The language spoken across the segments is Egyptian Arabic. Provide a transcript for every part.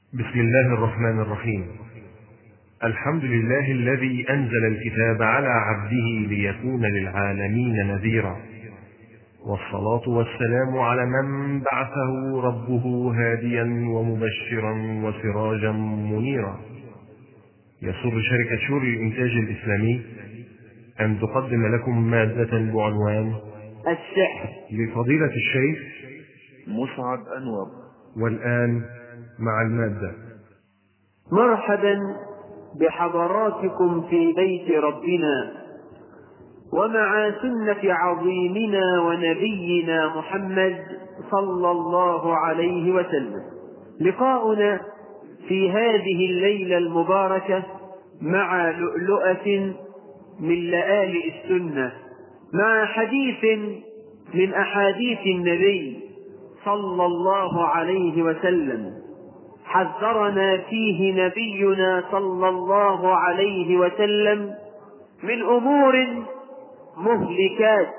بسم الله الرحمن الرحيم الحمد لله الذي أنزل الكتاب على عبده ليكون للعالمين نذيرا والصلاة والسلام على من بعثه ربه هاديا ومبشرا وسراجا منيرا يسر شركة شور الإنتاج الإسلامي أن تقدم لكم مادة بعنوان السحر لفضيلة الشيخ مسعد أنور والآن مع المادة مرحبا بحضراتكم في بيت ربنا ومع سنة عظيمنا ونبينا محمد صلى الله عليه وسلم لقاؤنا في هذه الليلة المباركة مع لؤلؤة من لآلئ السنة مع حديث من أحاديث النبي صلى الله عليه وسلم حذرنا فيه نبينا صلى الله عليه وسلم من امور مهلكات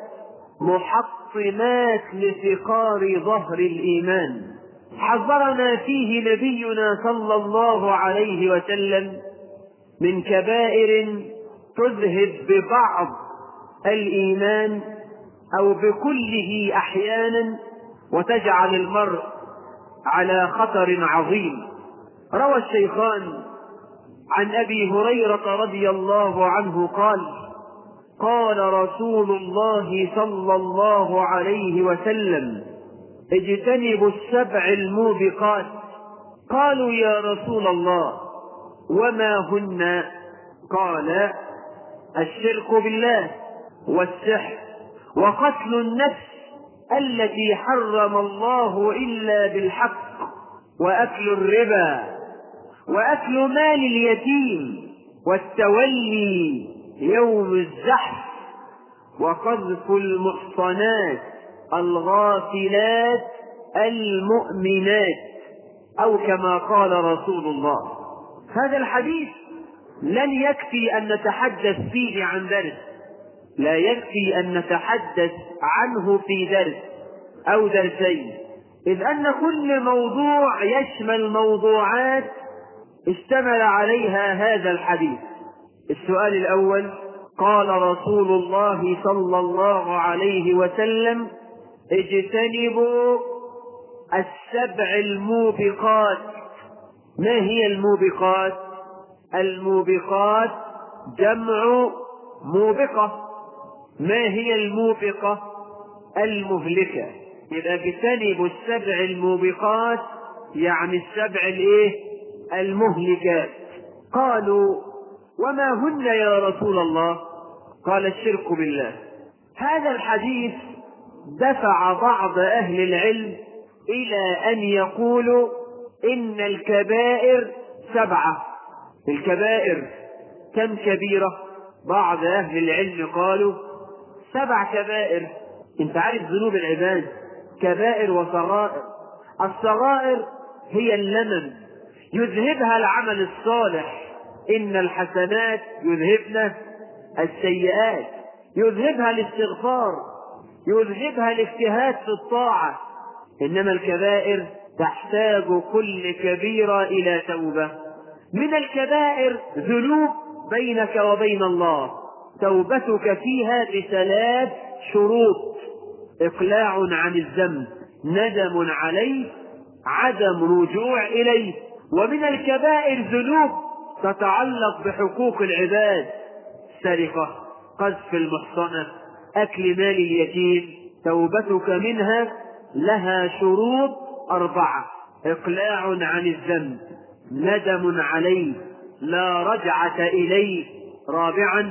محطمات لفقار ظهر الايمان حذرنا فيه نبينا صلى الله عليه وسلم من كبائر تذهب ببعض الايمان او بكله احيانا وتجعل المرء على خطر عظيم روى الشيخان عن ابي هريره رضي الله عنه قال قال رسول الله صلى الله عليه وسلم اجتنبوا السبع الموبقات قالوا يا رسول الله وما هن قال الشرك بالله والسحر وقتل النفس التي حرم الله الا بالحق واكل الربا واكل مال اليتيم والتولي يوم الزحف وقذف المحصنات الغافلات المؤمنات او كما قال رسول الله هذا الحديث لن يكفي ان نتحدث فيه عن درس لا يكفي ان نتحدث عنه في درس او درسين اذ ان كل موضوع يشمل موضوعات اشتمل عليها هذا الحديث السؤال الاول قال رسول الله صلى الله عليه وسلم اجتنبوا السبع الموبقات ما هي الموبقات الموبقات جمع موبقه ما هي الموبقة المهلكة إذا اجتنبوا السبع الموبقات يعني السبع الايه المهلكات قالوا وما هن يا رسول الله قال الشرك بالله هذا الحديث دفع بعض أهل العلم إلى أن يقولوا إن الكبائر سبعة الكبائر كم كبيرة بعض أهل العلم قالوا سبع كبائر انت عارف ذنوب العباد كبائر وصغائر الصغائر هي اللمم يذهبها العمل الصالح ان الحسنات يذهبن السيئات يذهبها الاستغفار يذهبها الاجتهاد في الطاعه انما الكبائر تحتاج كل كبيره الى توبه من الكبائر ذنوب بينك وبين الله توبتك فيها بثلاث شروط اقلاع عن الذنب ندم عليه عدم رجوع اليه ومن الكبائر ذنوب تتعلق بحقوق العباد سرقه قذف المحصنه اكل مال اليتيم توبتك منها لها شروط اربعه اقلاع عن الذنب ندم عليه لا رجعه اليه رابعا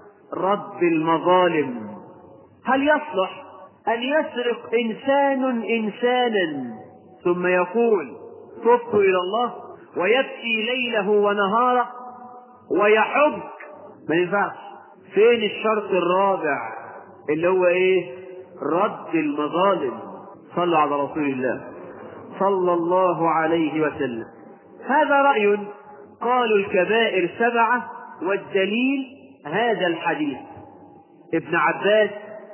رد المظالم هل يصلح ان يسرق انسان انسانا ثم يقول تبت الى الله ويبكي ليله ونهاره ويحج ما ينفعش فين الشرط الرابع اللي هو ايه رد المظالم صلوا على رسول الله صلى الله عليه وسلم هذا راي قالوا الكبائر سبعه والدليل هذا الحديث ابن عباس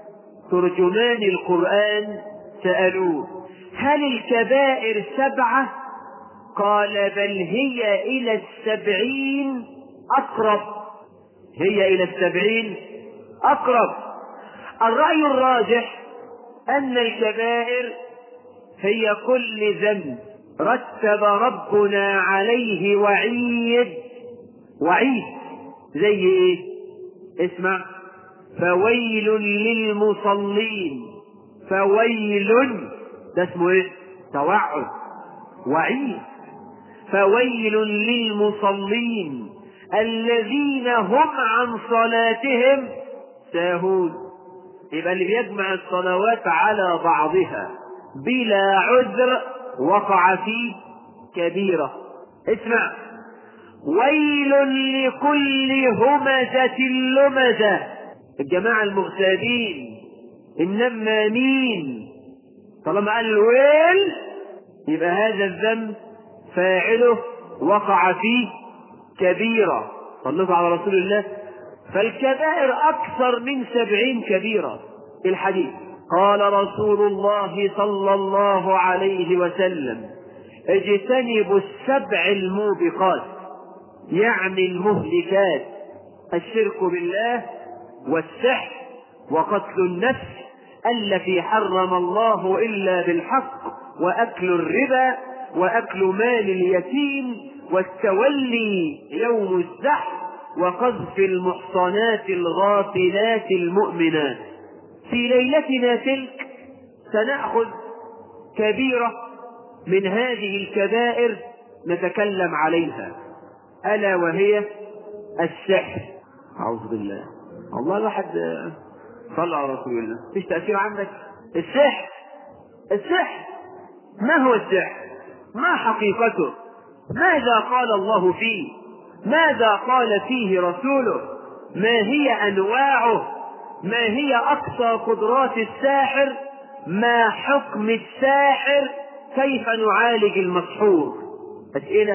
ترجمان القرآن سألوه هل الكبائر سبعة قال بل هي إلى السبعين أقرب هي إلى السبعين أقرب الرأي الراجح أن الكبائر هي كل ذنب رتب ربنا عليه وعيد وعيد زي ايه اسمع فويل للمصلين فويل ده اسمه ايه توعد وعيد فويل للمصلين الذين هم عن صلاتهم ساهون يبقى اللي بيجمع الصلوات على بعضها بلا عذر وقع في كبيرة اسمع ويل لكل همزة لمزة الجماعة المغتابين النمامين طالما قال الويل يبقى هذا الذنب فاعله وقع فيه كبيرة صلوا على رسول الله فالكبائر أكثر من سبعين كبيرة الحديث قال رسول الله صلى الله عليه وسلم اجتنبوا السبع الموبقات يعني المهلكات الشرك بالله والسحر وقتل النفس التي حرم الله إلا بالحق وأكل الربا وأكل مال اليتيم والتولي يوم الزحف وقذف المحصنات الغافلات المؤمنات في ليلتنا تلك سنأخذ كبيرة من هذه الكبائر نتكلم عليها ألا وهي السحر أعوذ بالله والله الواحد صلى على رسول الله فيش تأثير عندك السحر السحر ما هو السحر ما حقيقته ماذا قال الله فيه ماذا قال فيه رسوله ما هي أنواعه ما هي أقصى قدرات الساحر ما حكم الساحر كيف نعالج المسحور أسئلة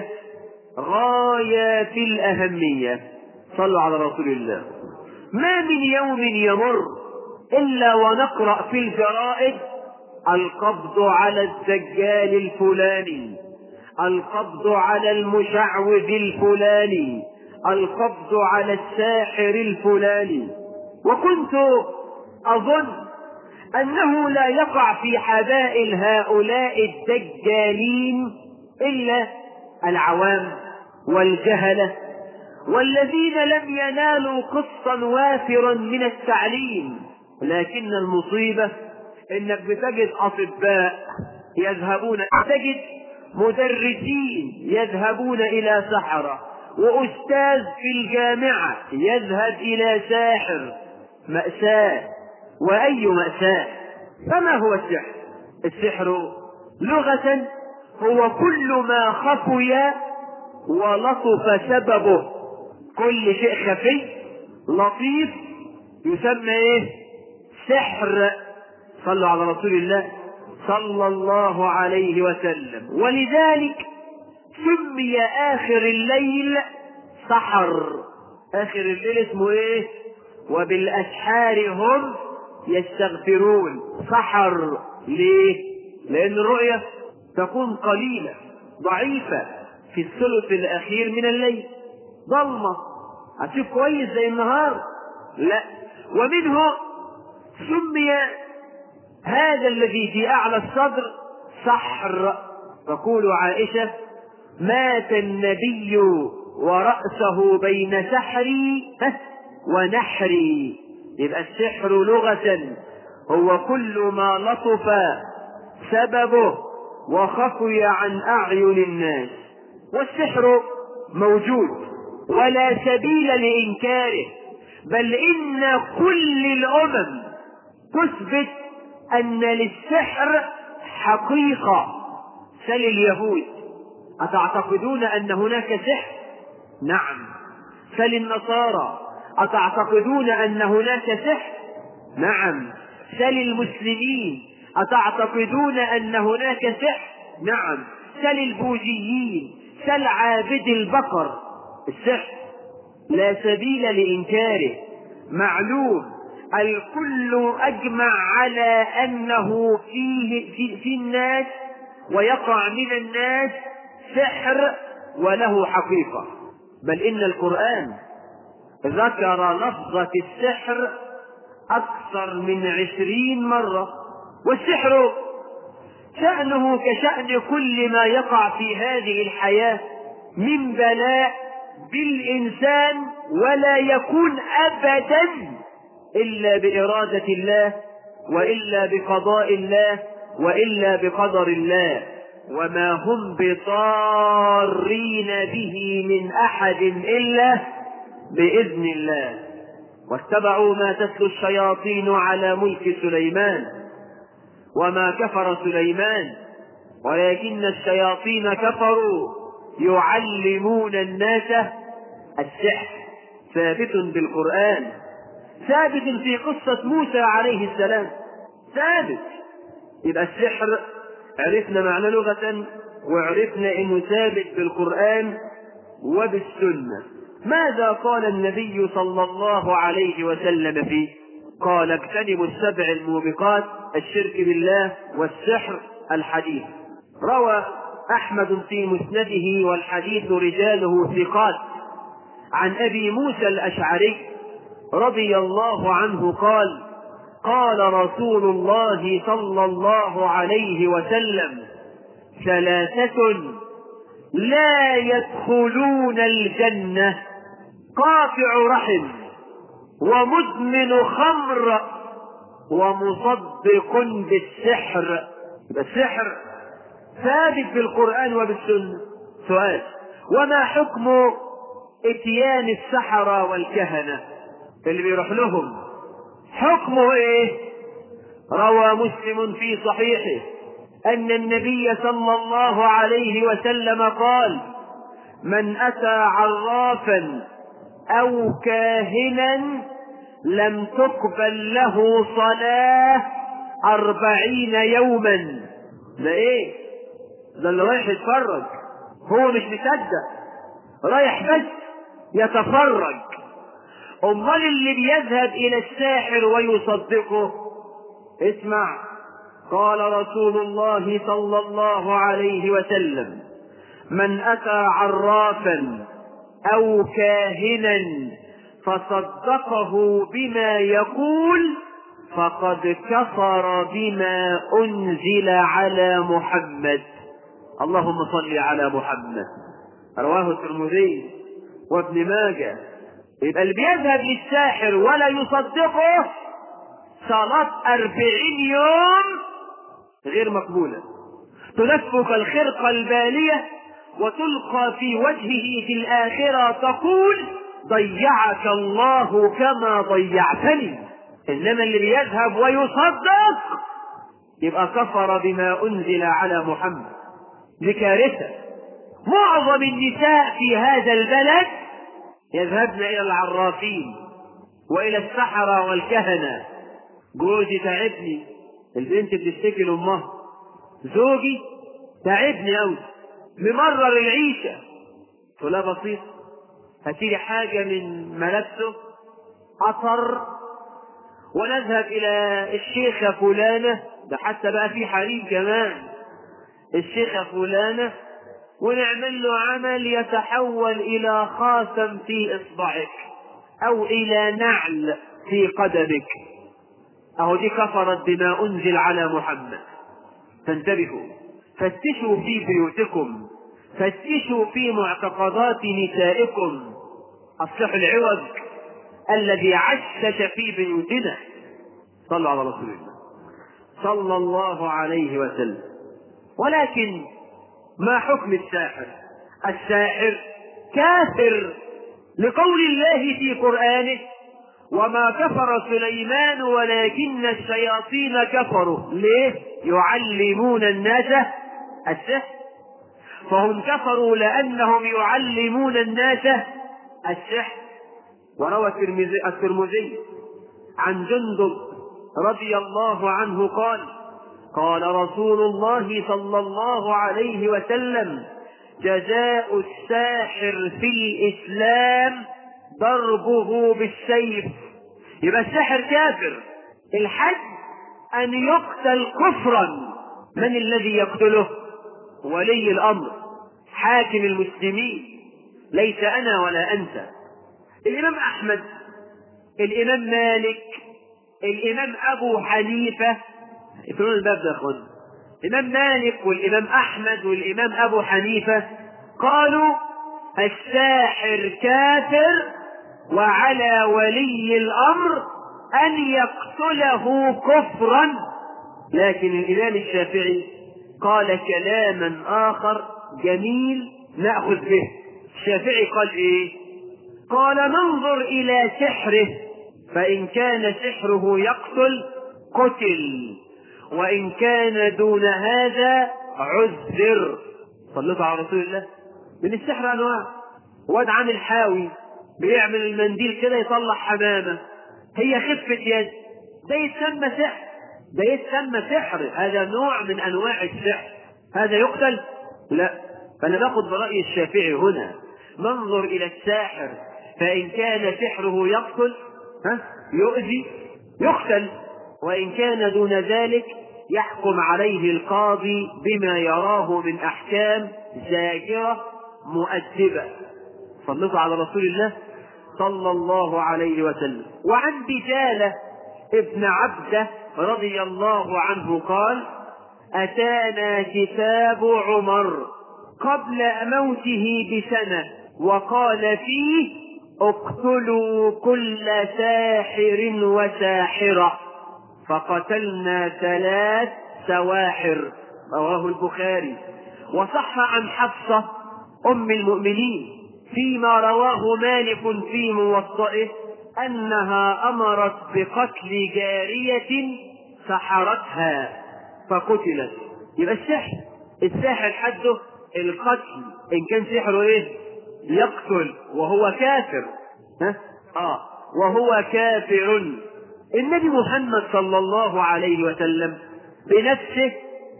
غاية في الأهمية صلوا على رسول الله ما من يوم يمر إلا ونقرأ في الجرائد القبض على الدجال الفلاني القبض على المشعوذ الفلاني القبض على الساحر الفلاني وكنت أظن أنه لا يقع في حبائل هؤلاء الدجالين إلا العوام والجهلة والذين لم ينالوا قسطا وافرا من التعليم لكن المصيبة انك بتجد اطباء يذهبون تجد مدرسين يذهبون الى سحرة واستاذ في الجامعة يذهب الى ساحر مأساة واي مأساة فما هو السحر السحر لغة هو كل ما خفي ولطف سببه كل شيء خفي لطيف يسمى ايه سحر صلوا على رسول الله صلى الله عليه وسلم ولذلك سمي اخر الليل سحر اخر الليل اسمه ايه وبالاسحار هم يستغفرون سحر ليه لان الرؤيه تكون قليله ضعيفه في الثلث الاخير من الليل ظلمه هتشوف كويس زي النهار لا ومنه سمي هذا الذي في اعلى الصدر سحر تقول عائشه مات النبي وراسه بين سحري ونحري يبقى السحر لغه هو كل ما لطف سببه وخفي عن اعين الناس والسحر موجود ولا سبيل لانكاره بل ان كل الامم تثبت ان للسحر حقيقه سل اليهود اتعتقدون ان هناك سحر نعم سل النصارى اتعتقدون ان هناك سحر نعم سل المسلمين اتعتقدون ان هناك سحر نعم سل البوذيين سل عابد البقر السحر لا سبيل لإنكاره معلوم الكل أجمع على أنه فيه في, في الناس ويقع من الناس سحر وله حقيقة بل إن القرآن ذكر لفظة السحر أكثر من عشرين مرة والسحر شأنه كشأن كل ما يقع في هذه الحياة من بلاء بالإنسان ولا يكون أبدا إلا بإرادة الله وإلا بقضاء الله وإلا بقدر الله وما هم بضارين به من أحد إلا بإذن الله واتبعوا ما تتلو الشياطين على ملك سليمان وما كفر سليمان ولكن الشياطين كفروا يعلمون الناس السحر ثابت بالقرآن ثابت في قصة موسى عليه السلام ثابت يبقى السحر عرفنا معنى لغة وعرفنا انه ثابت بالقرآن وبالسنة ماذا قال النبي صلى الله عليه وسلم فيه قال اجتنبوا السبع الموبقات الشرك بالله والسحر الحديث روى احمد في مسنده والحديث رجاله ثقات عن ابي موسى الاشعري رضي الله عنه قال قال رسول الله صلى الله عليه وسلم ثلاثة لا يدخلون الجنة قاطع رحم ومدمن خمر ومصدق بالسحر السحر ثابت بالقرآن وبالسنة سؤال وما حكم اتيان السحرة والكهنة اللي بيروح لهم حكمه ايه روى مسلم في صحيحه ان النبي صلى الله عليه وسلم قال من اتى عرافا او كاهنا لم تقبل له صلاه اربعين يوما ده ايه ده اللي رايح يتفرج هو مش مصدق رايح بس يتفرج امال اللي بيذهب الى الساحر ويصدقه اسمع قال رسول الله صلى الله عليه وسلم من اتى عرافا او كاهنا فصدقه بما يقول فقد كفر بما انزل على محمد اللهم صل على محمد رواه الترمذي وابن ماجه يبقى اللي بيذهب للساحر ولا يصدقه صلاة أربعين يوم غير مقبولة تلفك الخرقة البالية وتلقى في وجهه في الآخرة تقول ضيعك الله كما ضيعتني إنما اللي بيذهب ويصدق يبقى كفر بما أنزل على محمد دي كارثة معظم النساء في هذا البلد يذهبن إلى العرافين وإلى السحرة والكهنة جوزي تعبني البنت بتشتكي لأمها زوجي تعبني أوي ممرر العيشة قلت لها بسيط هاتيلي حاجة من ملابسه أثر ونذهب إلى الشيخة فلانة ده حتى بقى في حريم كمان الشيخة فلانة ونعمل له عمل يتحول إلى خاتم في إصبعك أو إلى نعل في قدمك أهو دي كفرت بما أنزل على محمد فانتبهوا فتشوا في بيوتكم فتشوا في معتقدات نسائكم أصلحوا العوج الذي عشش في بيوتنا صلوا على رسول الله صلى الله عليه وسلم ولكن ما حكم الساحر الساحر كافر لقول الله في قرآنه وما كفر سليمان ولكن الشياطين كفروا ليه يعلمون الناس السحر فهم كفروا لأنهم يعلمون الناس السحر وروى الترمذي الترمذي عن جندب رضي الله عنه قال قال رسول الله صلى الله عليه وسلم جزاء الساحر في الإسلام ضربه بالسيف يبقى الساحر كافر الحد أن يقتل كفرا من الذي يقتله ولي الأمر حاكم المسلمين ليس أنا ولا أنت الإمام أحمد الإمام مالك الإمام أبو حنيفة اقفلوا الباب ده يا أخوان الإمام مالك والإمام أحمد والإمام أبو حنيفة قالوا الساحر كافر وعلى ولي الأمر أن يقتله كفرا لكن الإمام الشافعي قال كلاما آخر جميل نأخذ به الشافعي قال إيه قال ننظر إلى سحره فإن كان سحره يقتل قتل وإن كان دون هذا عذر صليت على رسول الله من السحر أنواع واد عامل حاوي بيعمل المنديل كده يطلع حمامة هي خفة يد ده يتسمى سحر ده يتسمى سحر هذا نوع من أنواع السحر هذا يقتل لا فأنا باخد برأي الشافعي هنا ننظر إلى الساحر فإن كان سحره يقتل ها يؤذي يقتل وإن كان دون ذلك يحكم عليه القاضي بما يراه من أحكام زاجرة مؤدبة صلوا على رسول الله صلى الله عليه وسلم وعن بجالة ابن عبده رضي الله عنه قال أتانا كتاب عمر قبل موته بسنة وقال فيه اقتلوا كل ساحر وساحرة فقتلنا ثلاث سواحر رواه البخاري وصح عن حفصة أم المؤمنين فيما رواه مالك في موطئه أنها أمرت بقتل جارية سحرتها فقتلت يبقى السحر الساحر حده القتل إن كان سحره إيه؟ يقتل وهو كافر ها؟ آه وهو كافر النبي محمد صلى الله عليه وسلم بنفسه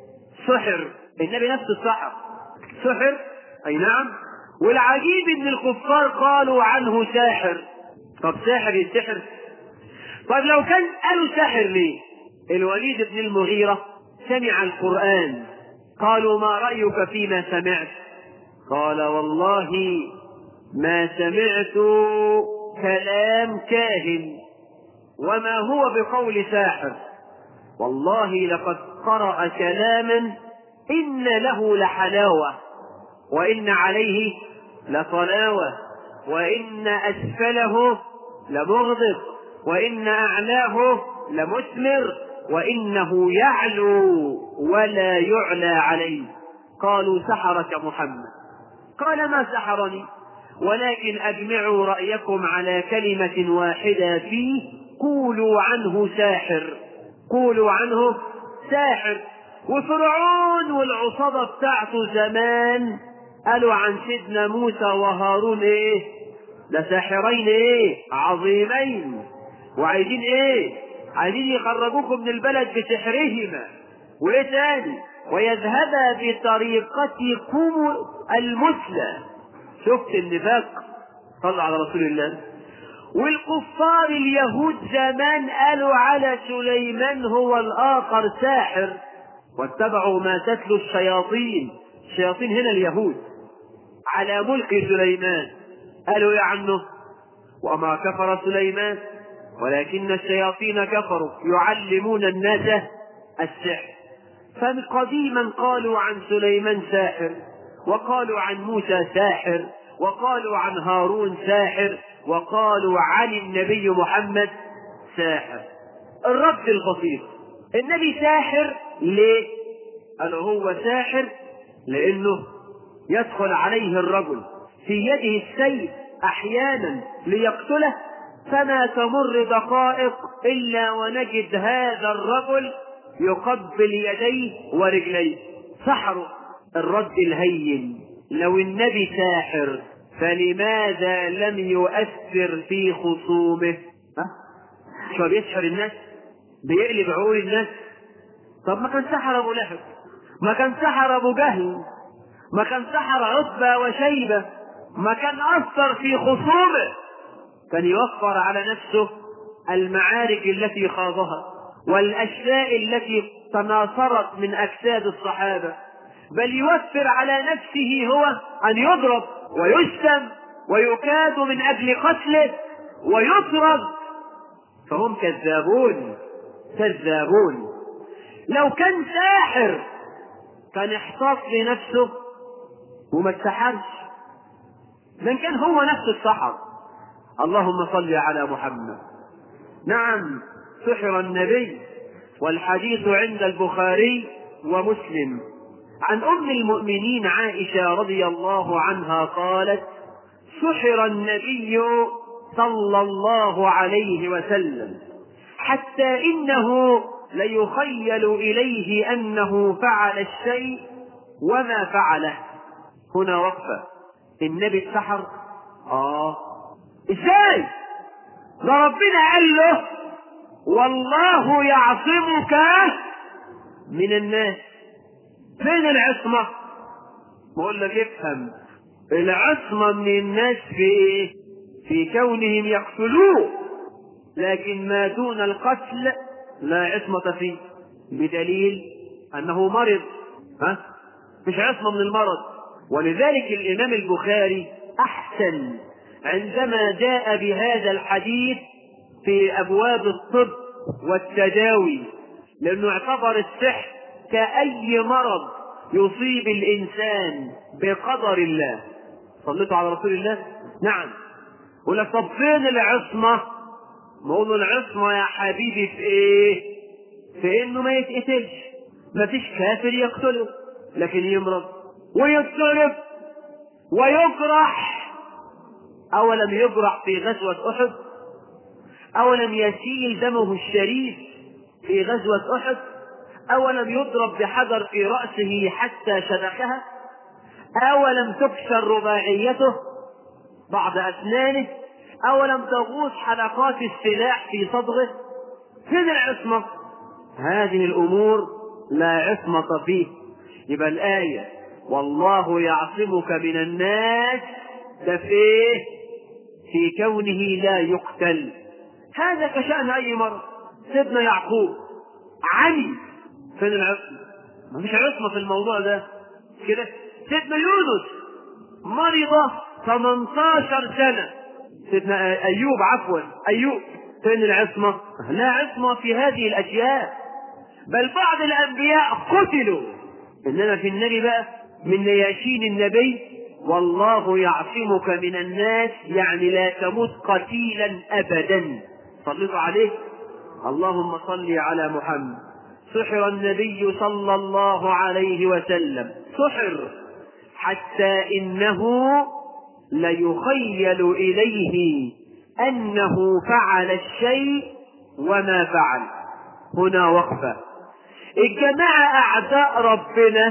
سحر النبي نفسه سحر سحر أي نعم والعجيب ان الكفار قالوا عنه ساحر طب ساحر يسحر طب لو كان قالوا ساحر ليه الوليد بن المغيرة سمع القرآن قالوا ما رأيك فيما سمعت قال والله ما سمعت كلام كاهن وما هو بقول ساحر والله لقد قرأ كلاما إن له لحلاوة وإن عليه لطلاوة وإن أسفله لمغضب وإن أعلاه لمثمر وإنه يعلو ولا يعلى عليه قالوا سحرك محمد قال ما سحرني ولكن أجمعوا رأيكم على كلمة واحدة فيه قولوا عنه ساحر قولوا عنه ساحر وفرعون والعصابة بتاعته زمان قالوا عن سيدنا موسى وهارون ايه ده ساحرين ايه عظيمين وعايزين ايه عايزين يخرجوكم من البلد بسحرهما وايه تاني ويذهبا بطريقتكم المثلى شفت النفاق صلى على رسول الله والكفار اليهود زمان قالوا على سليمان هو الآخر ساحر واتبعوا ما تتلو الشياطين الشياطين هنا اليهود على ملك سليمان قالوا يا عنه وما كفر سليمان ولكن الشياطين كفروا يعلمون الناس السحر فقديما قالوا عن سليمان ساحر وقالوا عن موسى ساحر وقالوا عن هارون ساحر وقالوا عن النبي محمد ساحر الرد البسيط النبي ساحر ليه قالوا هو ساحر لانه يدخل عليه الرجل في يده السيف احيانا ليقتله فما تمر دقائق الا ونجد هذا الرجل يقبل يديه ورجليه سحره الرد الهين لو النبي ساحر فلماذا لم يؤثر في خصومه ها شو بيسحر الناس بيقلب عقول الناس طب ما كان سحر ابو لهب ما كان سحر ابو جهل ما كان سحر عتبة وشيبة ما كان أثر في خصومه كان يوفر على نفسه المعارك التي خاضها والأشياء التي تناثرت من أجساد الصحابة بل يوفر على نفسه هو أن يضرب ويشتم ويكاد من أجل قتله ويطرد فهم كذابون كذابون لو كان ساحر كان احتاط لنفسه وما اتسحرش من كان هو نفس السحر اللهم صل على محمد نعم سحر النبي والحديث عند البخاري ومسلم عن ام المؤمنين عائشه رضي الله عنها قالت سحر النبي صلى الله عليه وسلم حتى انه ليخيل اليه انه فعل الشيء وما فعله هنا وقفه النبي اتسحر اه ازاي ده ربنا قال له والله يعصمك من الناس فين العصمة بقول لك افهم العصمة من الناس في ايه في كونهم يقتلوه لكن ما دون القتل لا عصمة فيه بدليل انه مرض ها مش عصمة من المرض ولذلك الامام البخاري احسن عندما جاء بهذا الحديث في ابواب الطب والتداوي لانه اعتبر السحر كاي مرض يصيب الانسان بقدر الله صليتوا على رسول الله نعم يقول لك طب فين العصمه نقول له العصمه يا حبيبي في ايه في انه ما يتقتلش ما فيش كافر يقتله لكن يمرض ويضطرب ويجرح أولم يجرح في غزوة أحد أولم يسيل دمه الشريف في غزوة أحد أولم يضرب بحجر في رأسه حتى شبكها أولم تكسر رباعيته بعض أسنانه أولم تغوص حلقات السلاح في صدغه فين العصمة هذه الأمور لا عصمة فيه يبقى الآية والله يعصمك من الناس ده فيه في كونه لا يقتل هذا كشأن أي مرض سيدنا يعقوب علي فين العصمة؟ ما فيش عصمة في الموضوع ده كده سيدنا يونس مرض 18 سنة سيدنا أيوب عفوا أيوب فين العصمة؟ لا عصمة في هذه الأشياء بل بعض الأنبياء قتلوا إنما في النبي بقى من نياشين النبي والله يعصمك من الناس يعني لا تموت قتيلا ابدا صلوا عليه اللهم صل على محمد سحر النبي صلى الله عليه وسلم سحر حتى انه ليخيل اليه انه فعل الشيء وما فعل هنا وقفه الجماعه اعداء ربنا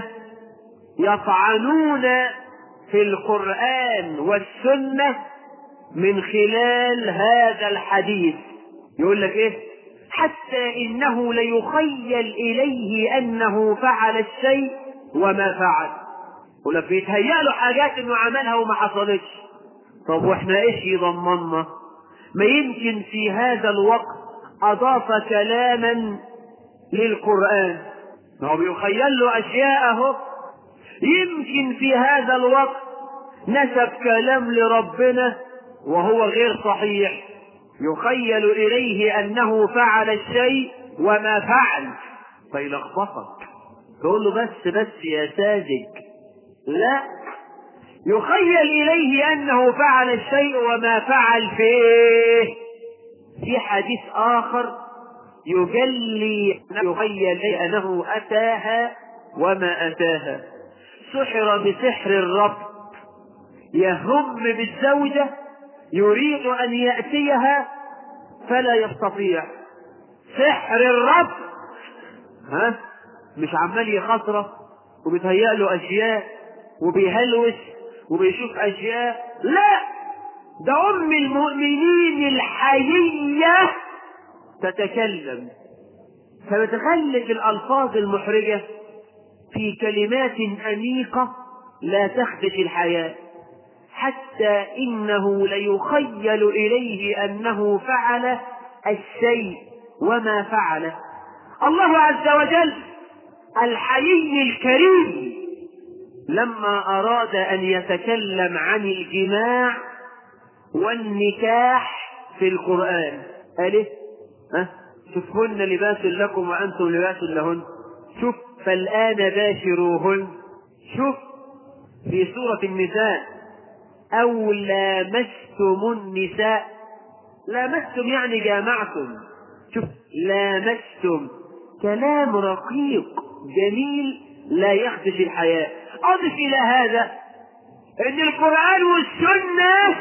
يطعنون في القرآن والسنة من خلال هذا الحديث يقول لك ايه حتى انه ليخيل اليه انه فعل الشيء وما فعل يقول لك بيتهيأ له حاجات انه عملها وما حصلتش طب واحنا ايش يضمننا ما يمكن في هذا الوقت اضاف كلاما للقرآن ما هو بيخيل له اشياء اهو يمكن في هذا الوقت نسب كلام لربنا وهو غير صحيح يخيل اليه انه فعل الشيء وما فعل فيلخبطك تقول له بس بس يا ساذج لا يخيل اليه انه فعل الشيء وما فعل فيه في حديث اخر يجلي يخيل اليه انه اتاها وما اتاها سحر بسحر الرب يهم بالزوجة يريد أن يأتيها فلا يستطيع سحر الرب ها مش عمال يخاطره وبيتهيأ له أشياء وبيهلوس وبيشوف أشياء لا ده أم المؤمنين الحيية تتكلم فبتخلف الألفاظ المحرجة في كلمات أنيقة لا تخدش الحياة حتى إنه ليخيل إليه أنه فعل الشيء وما فعله الله عز وجل الحيي الكريم لما أراد أن يتكلم عن الجماع والنكاح في القرآن قال إيه؟ ها؟ شوفهن لباس لكم وأنتم لباس لهن شوف فالآن باشروهن شوف في سورة النساء أو لامستم النساء لامستم يعني جامعتم شوف لامستم كلام رقيق جميل لا يخدش الحياة أضف إلى هذا أن القرآن والسنة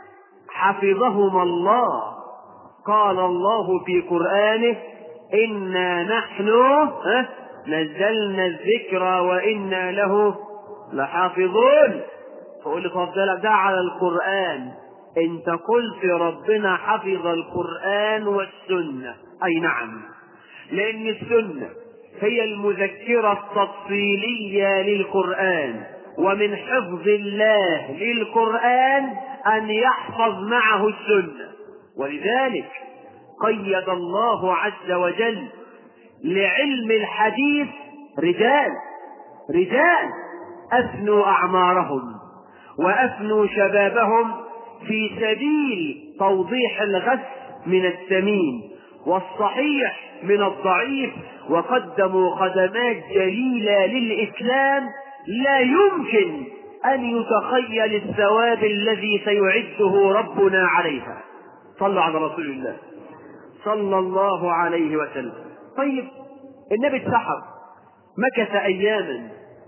حفظهما الله قال الله في قرآنه إنا نحن ها نزلنا الذكر وإنا له لحافظون فقول لي تفضل ده على القرآن انت قلت ربنا حفظ القرآن والسنة اي نعم لان السنة هي المذكرة التفصيلية للقرآن ومن حفظ الله للقرآن ان يحفظ معه السنة ولذلك قيد الله عز وجل لعلم الحديث رجال رجال افنوا اعمارهم وافنوا شبابهم في سبيل توضيح الغث من الثمين والصحيح من الضعيف وقدموا خدمات جليله للاسلام لا يمكن ان يتخيل الثواب الذي سيعده ربنا عليها صلوا على رسول الله صلى الله عليه وسلم طيب النبي اتسحر مكث اياما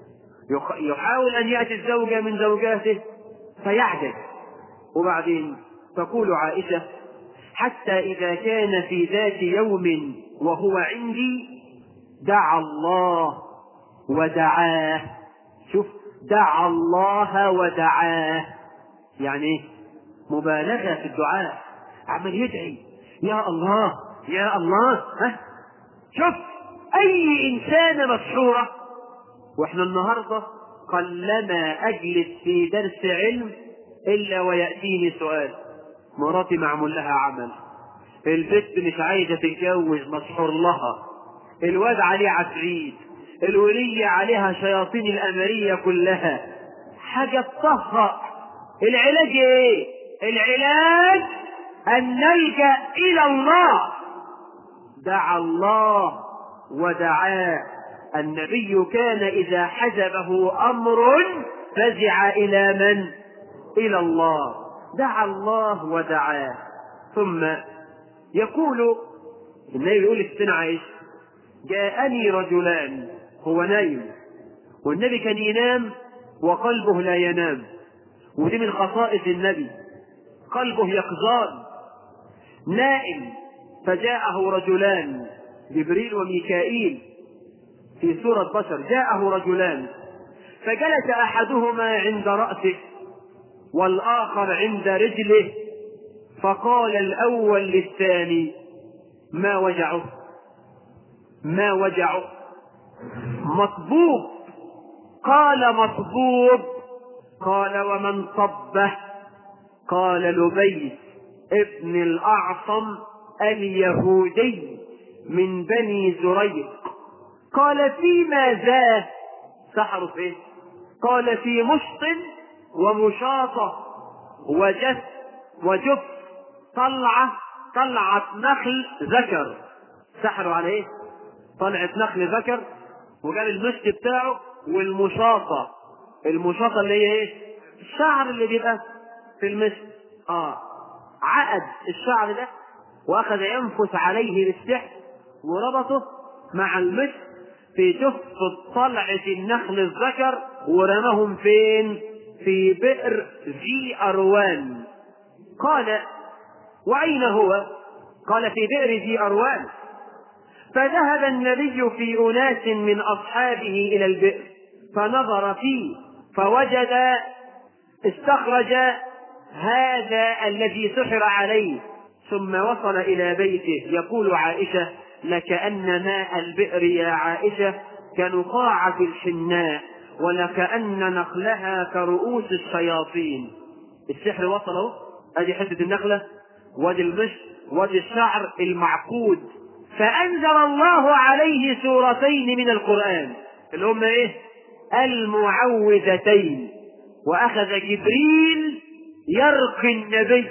يحاول ان ياتي الزوجه من زوجاته فيعجز وبعدين تقول عائشه حتى اذا كان في ذات يوم وهو عندي دعا الله ودعاه شوف دعا الله ودعاه يعني ايه مبالغه في الدعاء عمال يدعي يا الله يا الله ها شوف اي انسانه مسحوره واحنا النهارده قلما اجلس في درس علم الا وياتيني سؤال مراتي معمول لها عمل البت مش عايزه تتجوز مسحور لها الواد عليه عفريت الولية عليها شياطين الأمرية كلها حاجة تطهق العلاج ايه العلاج أن نلجأ إلى الله دعا الله ودعاه النبي كان إذا حجبه أمر فزع إلى من؟ إلى الله دعا الله ودعاه ثم يقول النبي يقول للسنة عائشة جاءني رجلان هو نايم والنبي كان ينام وقلبه لا ينام ودي من خصائص النبي قلبه يقظان نائم فجاءه رجلان جبريل وميكائيل في سورة بشر جاءه رجلان فجلس أحدهما عند رأسه والآخر عند رجله فقال الأول للثاني ما وجعه ما وجعه مطبوب قال مطبوب قال ومن صبه قال لبيس ابن الأعصم اليهودي من بني زريق قال فيما ذا سحروا في ايه قال في مشط ومشاطة وجف وجف طلعة طلعة نخل ذكر سحروا على ايه طلعة نخل ذكر وجاب المشط بتاعه والمشاطة المشاطة اللي هي ايه الشعر اللي بيبقى في المشط اه عقد الشعر ده واخذ ينفس عليه بالسحر وربطه مع المشط في جف طلعة النخل الذكر ورماهم فين في بئر ذي أروان قال وأين هو قال في بئر ذي أروان فذهب النبي في أناس من أصحابه إلى البئر فنظر فيه فوجد استخرج هذا الذي سحر عليه ثم وصل إلى بيته يقول عائشة لكأن ماء البئر يا عائشة كنقاعة الحناء ولكأن نخلها كرؤوس الشياطين السحر وصله ادي حتة النخلة وادي المشط وادي الشعر المعقود فأنزل الله عليه سورتين من القرآن اللي هم ايه المعوذتين وأخذ جبريل يرقي النبي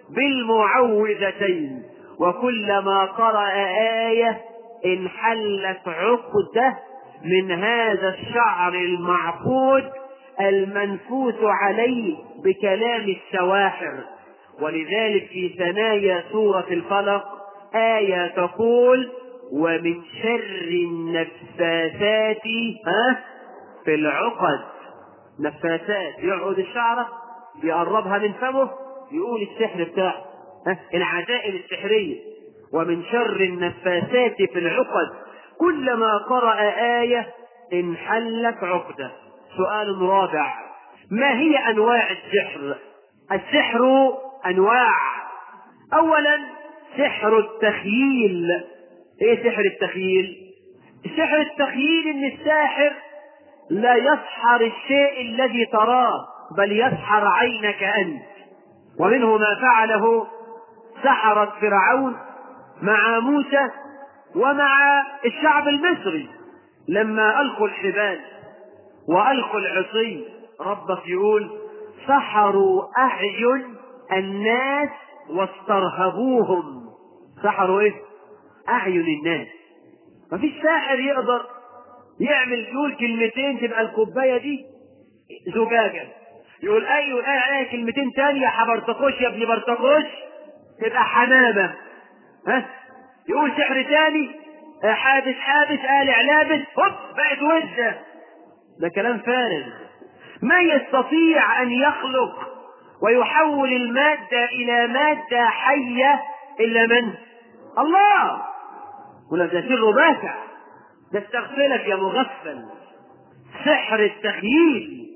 بالمعوذتين وكلما قرأ آية انحلت عقدة من هذا الشعر المعقود المنفوث عليه بكلام السواحر ولذلك في ثنايا سورة الفلق آية تقول ومن شر النفاثات ها في العقد نفاثات يقعد الشعرة يقربها من فمه يقول السحر بتاعه ها العزائم السحرية ومن شر النفاثات في العقد كلما قرأ آية انحلت عقدة سؤال رابع ما هي أنواع السحر السحر أنواع أولا سحر التخييل ايه سحر التخييل سحر التخييل ان الساحر لا يسحر الشيء الذي تراه بل يسحر عينك انت ومنه ما فعله سحرة فرعون مع موسى ومع الشعب المصري لما القوا الحبال والقوا العصي ربك يقول سحروا اعين الناس واسترهبوهم سحروا ايه اعين الناس مفيش ساحر يقدر يعمل يقول كلمتين تبقى الكوبايه دي زجاجه يقول ايوه ايه كلمتين تانية يا حبرتقوش يا ابن برتقوش تبقى حمامه ها يقول سحر تاني حابس حابس قالع لابس هوب بقت وزه ده كلام فارغ ما يستطيع ان يخلق ويحول المادة إلى مادة حية إلا من؟ الله ولا ده سر باسع ده استغفلك يا مغفل سحر التخييل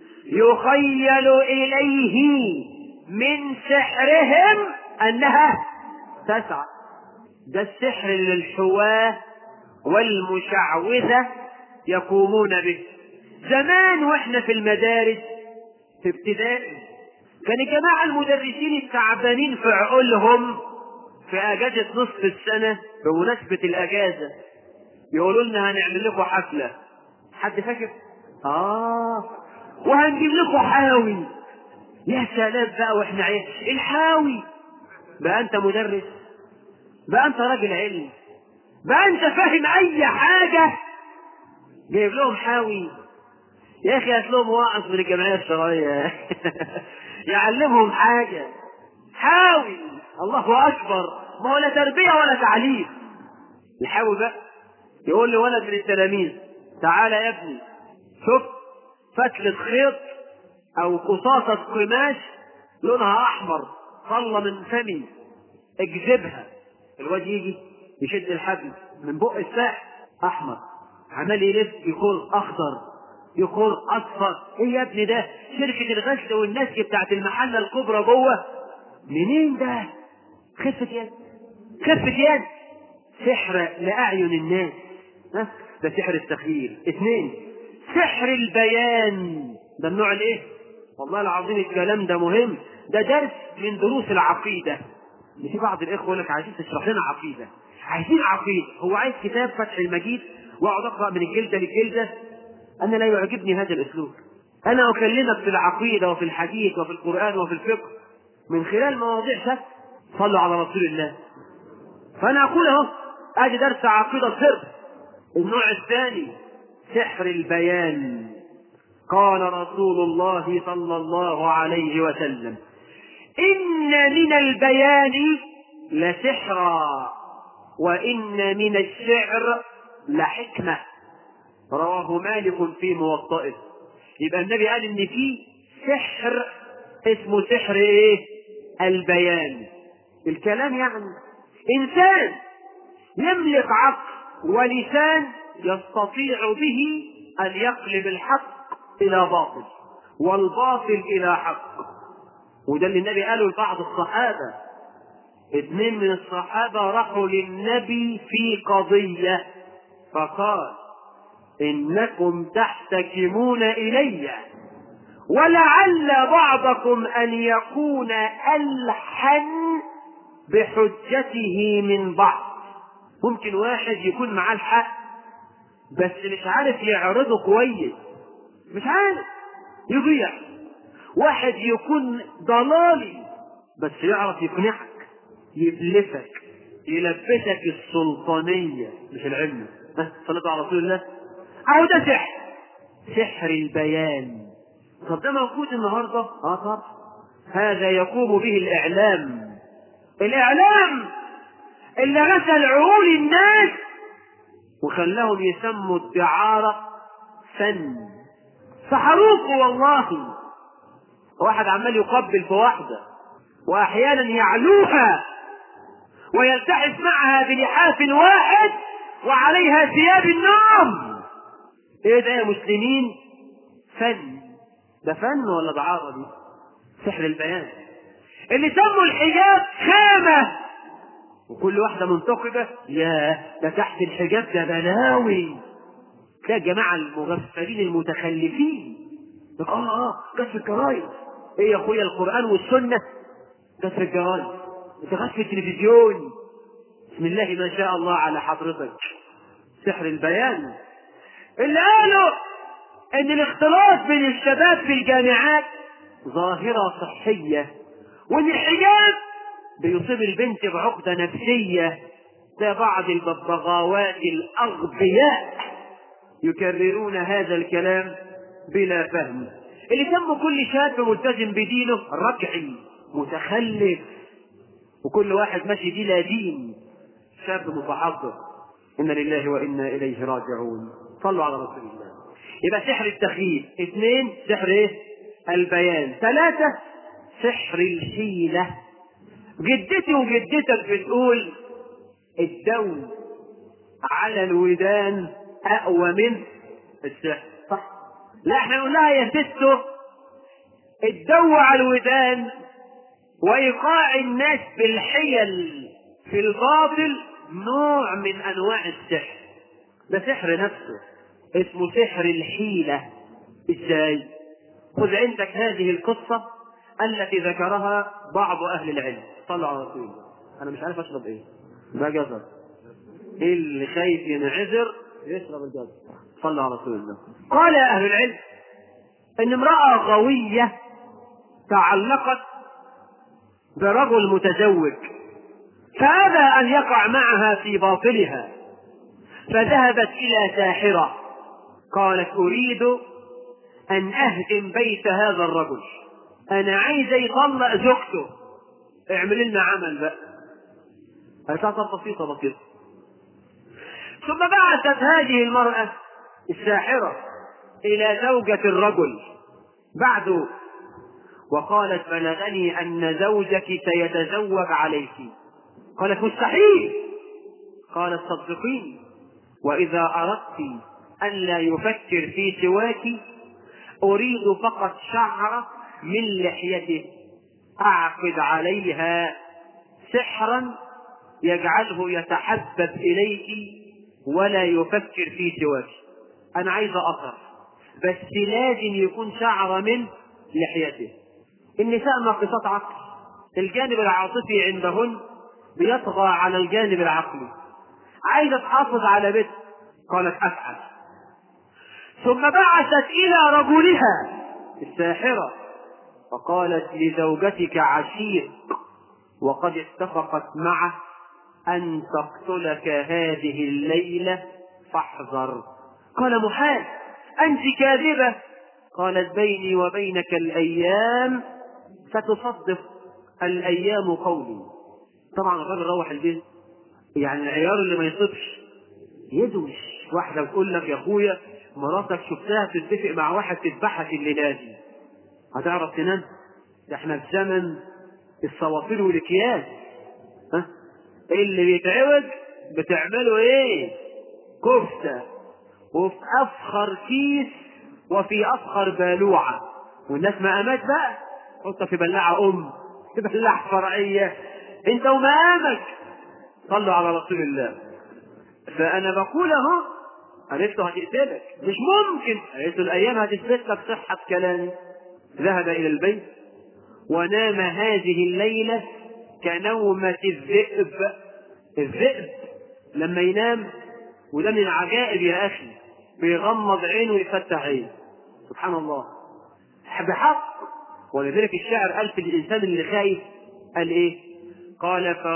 يخيل إليه من سحرهم أنها تسعى ده السحر اللي الحواة والمشعوذة يقومون به زمان واحنا في المدارس في ابتدائي كان الجماعة المدرسين التعبانين في عقولهم في اجازة نصف السنة بمناسبة الاجازة يقولوا لنا هنعمل لكم حفلة حد فاكر؟ اه وهنجيب لكم حاوي يا سلام بقى واحنا عيال الحاوي بقى انت مدرس بقى انت راجل علم بقى انت فاهم اي حاجة جايب لهم حاوي يا اخي هات لهم واعظ من الجمعية الشرعية يعلمهم حاجة حاول الله أكبر ما هو لا تربية ولا تعليم يحاول بقى يقول لي ولد من التلاميذ تعالى يا ابني شوف فتلة خيط أو قصاصة قماش لونها أحمر طلة من فمي اجذبها الواد يجي يشد الحبل من بق الساح أحمر عمال يلف يكون أخضر يكون اصفر ايه يا ابني ده شركة الغسل والنسج بتاعت المحلة الكبرى جوه منين ده خفة يد خفة يد سحر لأعين الناس ها ده سحر التخييل اثنين سحر البيان ده النوع الايه والله العظيم الكلام ده مهم ده درس من دروس العقيدة في بعض الاخوه يقول لك عايزين تشرح لنا عقيده عايزين عقيده هو عايز كتاب فتح المجيد واقعد اقرا من الجلده للجلده انا لا يعجبني هذا الاسلوب انا اكلمك في العقيده وفي الحديث وفي القران وفي الفقه من خلال مواضيع شك صلوا على رسول الله فانا اقول اهو ادي درس عقيده صرف النوع الثاني سحر البيان قال رسول الله صلى الله عليه وسلم إن من البيان لسحرا وإن من الشعر لحكمة رواه مالك في موطئه يبقى النبي قال إن في سحر اسمه سحر إيه؟ البيان الكلام يعني إنسان يملك عقل ولسان يستطيع به أن يقلب الحق إلى باطل والباطل إلى حق وده اللي النبي قاله لبعض الصحابة اثنين من الصحابة راحوا للنبي في قضية فقال إنكم تحتكمون إلي ولعل بعضكم أن يكون ألحن بحجته من بعض ممكن واحد يكون معاه الحق بس مش عارف يعرضه كويس مش عارف يضيع واحد يكون ضلالي بس يعرف يقنعك يبلفك يلبسك السلطانية مش العلم ها صلى على رسول الله أهو ده سحر سحر البيان طب ده موجود النهارده؟ اه طبعا هذا يقوم به الإعلام الإعلام اللي غسل عقول الناس وخلاهم يسموا الدعارة فن سحروكوا والله واحد عمال يقبل في واحدة وأحيانا يعلوها ويلتحف معها بلحاف واحد وعليها ثياب النوم ايه ده يا مسلمين فن ده فن ولا دعارة دي سحر البيان اللي سموا الحجاب خامة وكل واحدة منتقبة يا ده تحت الحجاب ده بلاوي ده الجماعة المغفلين المتخلفين اه اه كشف الجرايد ايه يا اخويا القرآن والسنة كشف الجرايد انت في التلفزيون بسم الله ما شاء الله على حضرتك سحر البيان اللي قالوا ان الاختلاط بين الشباب في الجامعات ظاهرة صحية وان الحجاب بيصيب البنت بعقدة نفسية ده بعض الببغاوات الأغبياء يكررون هذا الكلام بلا فهم اللي سموا كل شاب ملتزم بدينه رجعي متخلف وكل واحد ماشي بلا دين شاب متحضر إنا لله وإنا إليه راجعون صلوا على رسول الله يبقى سحر التخييف اثنين سحر ايه البيان ثلاثة سحر الحيلة جدتي وجدتك بتقول الدو على الودان أقوى من السحر صح لا احنا نقول لها يا ستو الدو على الودان وإيقاع الناس بالحيل في الباطل نوع من أنواع السحر ده سحر نفسه اسمه سحر الحيلة ازاي خذ عندك هذه القصة التي ذكرها بعض أهل العلم صلوا على رسول الله أنا مش عارف أشرب إيه ده جزر إيه اللي خايف ينعذر يشرب الجزر صلوا على رسول الله قال أهل العلم إن امرأة غوية تعلقت برجل متزوج فأبى أن يقع معها في باطلها فذهبت إلى ساحرة قالت أريد أن أهدم بيت هذا الرجل أنا عايزة يطلق زوجته اعمل لنا عمل بقى أساسا بسيطة بسيطة ثم بعثت هذه المرأة الساحرة إلى زوجة الرجل بعد وقالت بلغني أن زوجك سيتزوج عليك قالت مستحيل قالت صدقيني وإذا أردت ألا يفكر في سواك أريد فقط شعرة من لحيته أعقد عليها سحرا يجعله يتحبب إليك ولا يفكر في سواك أنا عايز أثر بس لازم يكون شعرة من لحيته النساء ناقصات عقل الجانب العاطفي عندهن بيطغى على الجانب العقلي عايزة تحافظ على بيت قالت أفعل ثم بعثت إلى رجلها الساحرة فقالت لزوجتك عشيق وقد اتفقت معه أن تقتلك هذه الليلة فاحذر قال محال أنت كاذبة قالت بيني وبينك الأيام ستصدق الأيام قولي طبعا الراجل روح البيت يعني العيار اللي ما يصبش يدوش واحدة بتقول لك يا أخويا مراتك شفتها تتفق مع واحد تذبحك الليلة دي هتعرف تنام ده احنا في زمن الصوافير والاكياس ها اللي بيتعوج بتعمله ايه كفتة وفي افخر كيس وفي افخر بالوعة والناس مقامات بقى حطها في بلاعة ام في بلاعة فرعية انت ومقامك صلوا على رسول الله فانا بقول اهو قالت له هتقتلك مش ممكن قالت له الايام هتثبت لك صحة كلامي ذهب الى البيت ونام هذه الليلة كنومة الذئب الذئب لما ينام وده من العجائب يا اخي بيغمض عينه ويفتح عينه سبحان الله بحق ولذلك الشاعر قال في الإنسان اللي خايف قال إيه؟ قال ف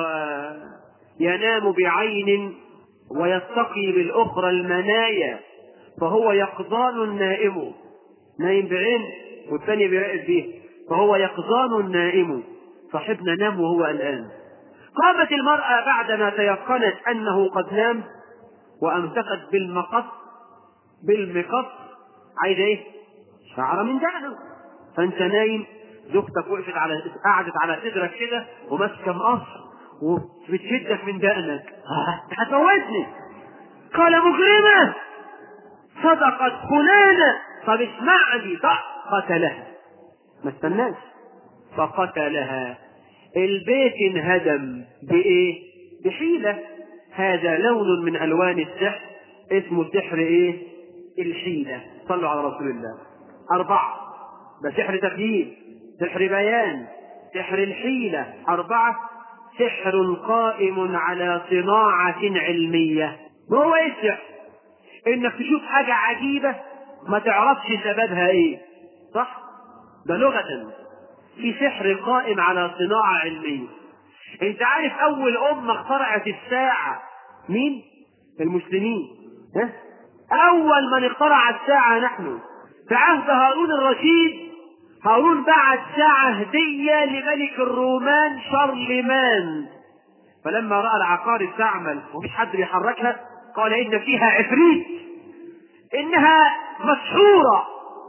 ينام بعين ويتقي بالأخرى المنايا فهو يقظان نائم نايم بعين والثاني بيراقب بيه فهو يقظان نائم صاحبنا نام وهو الآن قامت المرأة بعدما تيقنت أنه قد نام وأمسكت بالمقص بالمقص عايزة إيه؟ شعر من دقنه فأنت نايم زوجتك وقفت على قعدت على صدرك كده وماسكة مقص وبتشدك من دقنك هتموتني قال مجرمة صدقت فلانة طب اسمعني قتلها ما استناش فقتلها البيت انهدم بإيه؟ بحيلة هذا لون من ألوان السحر اسمه السحر إيه؟ الحيلة صلوا على رسول الله أربعة ده سحر تغيير سحر بيان سحر الحيلة أربعة سحر قائم على صناعة علمية وهو ايه السحر؟ انك تشوف حاجة عجيبة ما تعرفش سببها ايه صح؟ ده لغة في سحر قائم على صناعة علمية انت عارف اول امة اخترعت الساعة مين؟ المسلمين ها؟ اول من اخترع الساعة نحن في عهد هارون الرشيد هارون بعت ساعة هدية لملك الرومان شارلمان فلما رأى العقارب تعمل ومفيش حد بيحركها قال إن فيها عفريت إنها مسحورة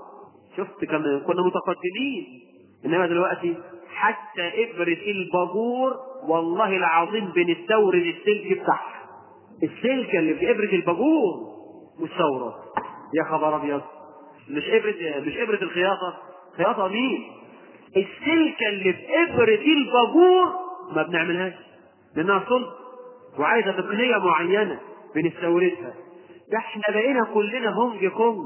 شفت كم كنا متقدمين إنما دلوقتي حتى إبرة الباجور والله العظيم بنستورد السلك بتاعها السلكة اللي في إبرة الباجور مستورد يا خبر أبيض مش إبرة مش إبرة الخياطة خياطة مين؟ السلكة اللي في إبرة الباجور ما بنعملهاش لأنها صلب وعايزة تقنية معينة بنستوردها ده احنا بقينا كلنا هونج كونج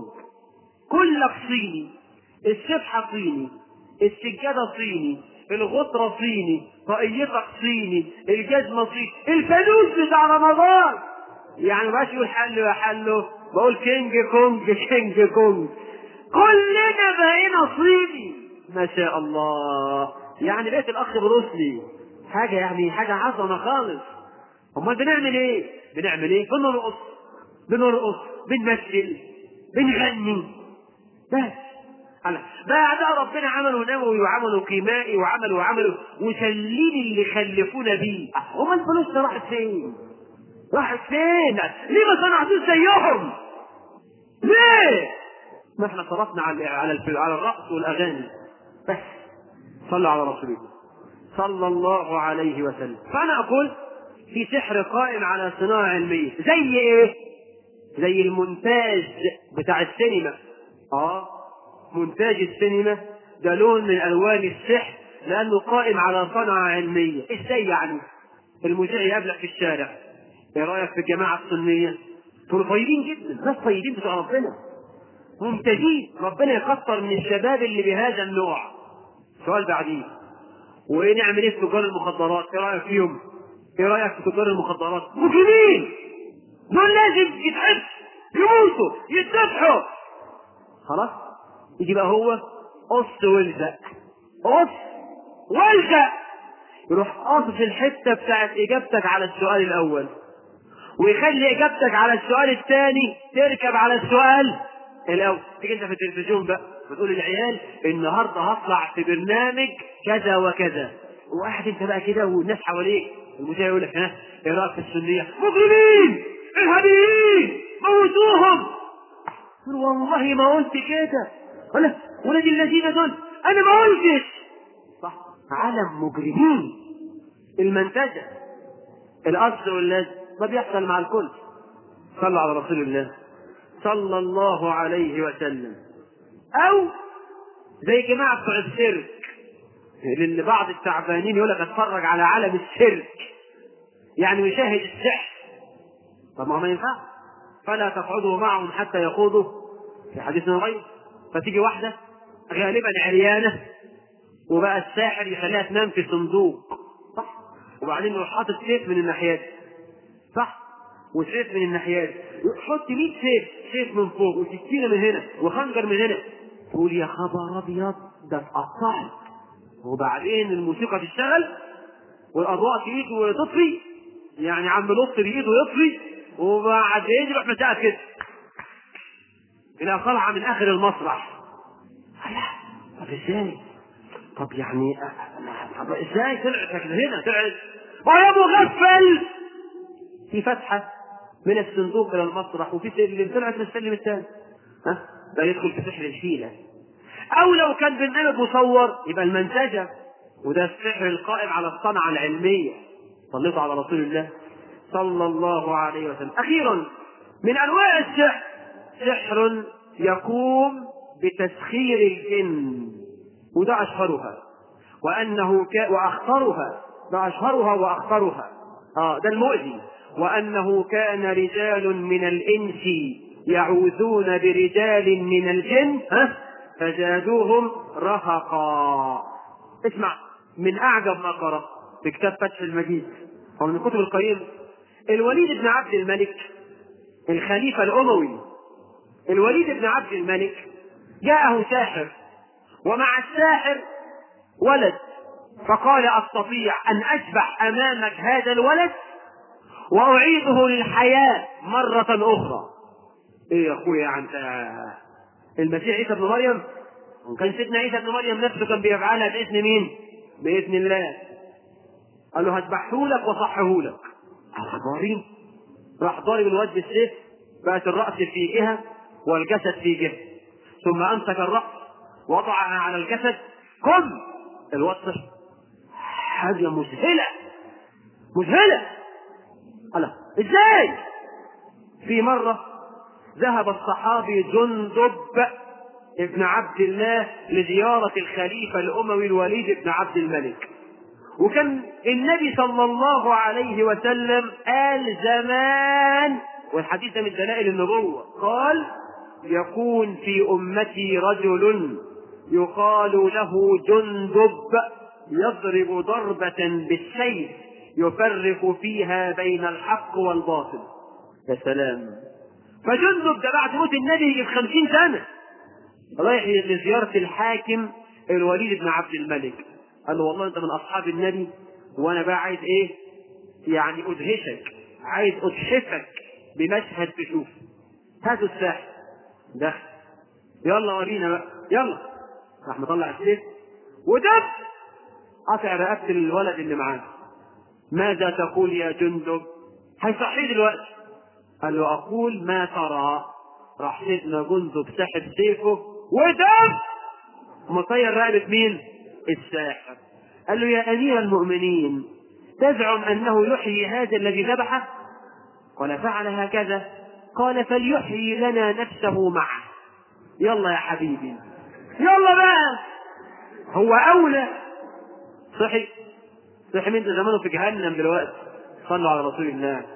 كلك صيني السبحة صيني السجادة صيني الغطرة صيني طاقيتك صيني الجزمة صيني الفانوس بتاع رمضان يعني ماشي يقول حلو يا حلو بقول كينج كونج كينج كونج كلنا بقينا صيني ما شاء الله يعني بقيت الاخ بروسلي حاجة يعني حاجة عظمة خالص امال بنعمل ايه بنعمل ايه بنرقص بنرقص بنمثل بنغني بس على بعد ربنا عملوا نووي وعملوا كيمائي وعملوا وعملوا وسلين اللي خلفونا بيه هما الفلوس دي راحت فين راحت فين ليه ما صنعتوش زيهم ليه ما احنا صرفنا على على الف- على الرقص والاغاني بس صلوا على رسول الله صلى الله عليه وسلم فانا اقول في سحر قائم على صناعه علميه زي ايه زي المونتاج بتاع السينما اه مونتاج السينما ده لون من الوان السحر لانه قائم على صنعه علميه ازاي يعني المذيع يقابلك في الشارع ايه رايك في الجماعه السنيه دول طيبين جدا ناس طيبين بتوع ربنا ممتازين ربنا يكثر من الشباب اللي بهذا النوع سؤال بعدين وايه نعمل ايه في تجار المخدرات ايه رايك فيهم ايه رايك في تجار المخدرات مجرمين دول لازم يتحبس يموتوا يتذبحوا خلاص يجي بقى هو قص والزق قص والزق يروح قاصص الحته بتاعت اجابتك على السؤال الاول ويخلي اجابتك على السؤال الثاني تركب على السؤال الاول تيجي انت في التلفزيون بقى بتقول للعيال النهارده هطلع في برنامج كذا وكذا وقاعد انت بقى كده والناس حواليك المذيع يقول لك ها ايه رايك في السنيه مجرمين ارهابيين موتوهم قل والله ما قلت كده ولا ولد الذين دول انا ما قلتش صح عالم مجرمين المنتجه الاصل واللازم ده بيحصل مع الكل صلوا على رسول الله صلى الله عليه وسلم او زي جماعه بتوع السيرك اللي بعض التعبانين يقول لك اتفرج على عالم السيرك يعني يشاهد السحر طب ما هو ما ينفعش فلا تقعدوا معهم حتى يخوضوا في حديث غير فتيجي واحده غالبا عريانه وبقى الساحر يخليها تنام في صندوق صح وبعدين يروح حاطط سيف من الناحيات صح وسيف من الناحيات يحط 100 سيف سيف من فوق وسكينه من هنا وخنجر من هنا تقول يا خبر ابيض ده اتقطعت وبعدين الموسيقى تشتغل والاضواء تقيد وتطفي يعني عم لطفي بايده يطفي وبعدين يروح مساعد كده الى طالعه من اخر المسرح طب ازاي؟ طب يعني طب ازاي طلعت هنا طلعت ويا مغفل في فتحه من الصندوق الى المسرح وفي سلم طلعت من السلم الثاني ها ده يدخل في سحر الحيله او لو كان برنامج مصور يبقى المنتجه وده السحر القائم على الصنعه العلميه صليتوا على رسول الله صلى الله عليه وسلم اخيرا من انواع السحر سحر يقوم بتسخير الجن وده اشهرها وانه ك... واخطرها ده اشهرها واخطرها اه ده المؤذي وانه كان رجال من الانس يعوذون برجال من الجن ها فزادوهم رهقا اسمع من اعجب ما قرأ في كتاب فتح المجيد ومن الكتب القيمة الوليد بن عبد الملك الخليفة الأموي الوليد بن عبد الملك جاءه ساحر ومع الساحر ولد فقال أستطيع أن أذبح أمامك هذا الولد وأعيده للحياة مرة أخرى إيه يا أخويا أنت المسيح عيسى ابن مريم وكان سيدنا عيسى ابن مريم نفسه كان بيفعلها بإذن مين؟ بإذن الله قال له هذبحه لك وصحه لك ضارين راح ضارب الواد بالسيف بقت الرأس في جهة والجسد في جهة ثم أمسك الرأس وضعها على الجسد قم الواد صحي حاجة مذهلة مذهلة قال ازاي في مرة ذهب الصحابي جندب ابن عبد الله لزيارة الخليفة الأموي الوليد بن عبد الملك وكان النبي صلى الله عليه وسلم قال زمان والحديث ده من دلائل النبوة قال يكون في أمتي رجل يقال له جندب يضرب ضربة بالسيف يفرق فيها بين الحق والباطل يا سلام فجندب ده بعد موت النبي يجي في خمسين سنة رايح لزيارة الحاكم الوليد بن عبد الملك قال له والله انت من اصحاب النبي وانا بقى عايز ايه يعني ادهشك عايز ادهشك بمشهد تشوفه هاتوا الساحر دخل يلا ورينا بقى يلا راح مطلع السيف ودب قطع رقبة الولد اللي معاه ماذا تقول يا جندب هيصحيه دلوقتي قال له اقول ما ترى راح سيدنا جندب سحب سيفه ودب مطير رقبة مين الساحر قال له يا امير المؤمنين تزعم انه يحيي هذا الذي ذبحه قال فعل هكذا قال فليحيي لنا نفسه معه يلا يا حبيبي يلا بقى هو اولى صحي صحي من زمانه في جهنم دلوقتي صلوا على رسول الله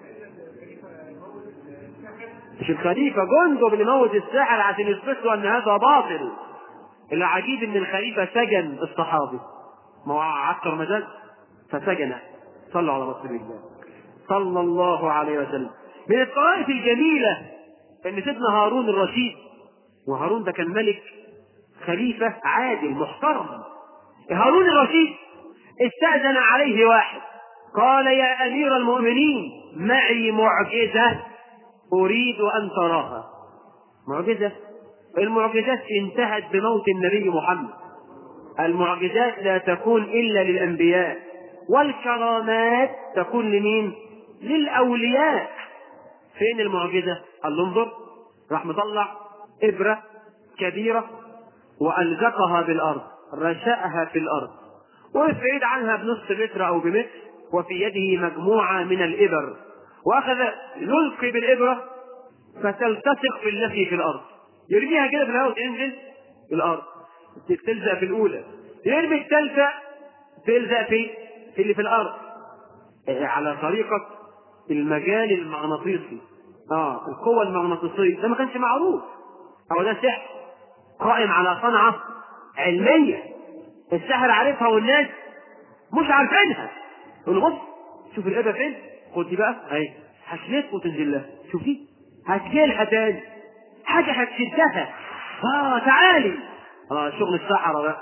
مش الخليفة جندب اللي موت الساحر عشان يثبت له ان هذا باطل العجيب ان الخليفة سجن الصحابي ما هو عسكر مزاج فسجن صلوا على رسول الله صلى الله عليه وسلم من الطرائف الجميلة ان سيدنا هارون الرشيد وهارون ده كان ملك خليفة عادل محترم هارون الرشيد استأذن عليه واحد قال يا أمير المؤمنين معي معجزة أريد أن تراها معجزة المعجزات انتهت بموت النبي محمد المعجزات لا تكون إلا للأنبياء والكرامات تكون لمين للأولياء فين المعجزة قال له انظر راح مطلع إبرة كبيرة وألزقها بالأرض رشأها في الأرض وقف بعيد عنها بنصف متر أو بمتر وفي يده مجموعة من الإبر وأخذ يلقي بالإبرة فتلتصق في التي في الأرض يرميها كده في الهواء تنزل في الأرض تلزق في الأولى يرمي الثالثة تلزق في في اللي في الأرض على طريقة المجال المغناطيسي اه القوة المغناطيسية ده ما كانش معروف هو ده سحر قائم على صنعة علمية السحر عارفها والناس مش عارفينها يقول بص شوف الإبرة فين خد دي بقى اهي هتلف وتنزل لها شوفي هتجيلها تاني حاجة هتشدها اه تعالي اه شغل السحرة بقى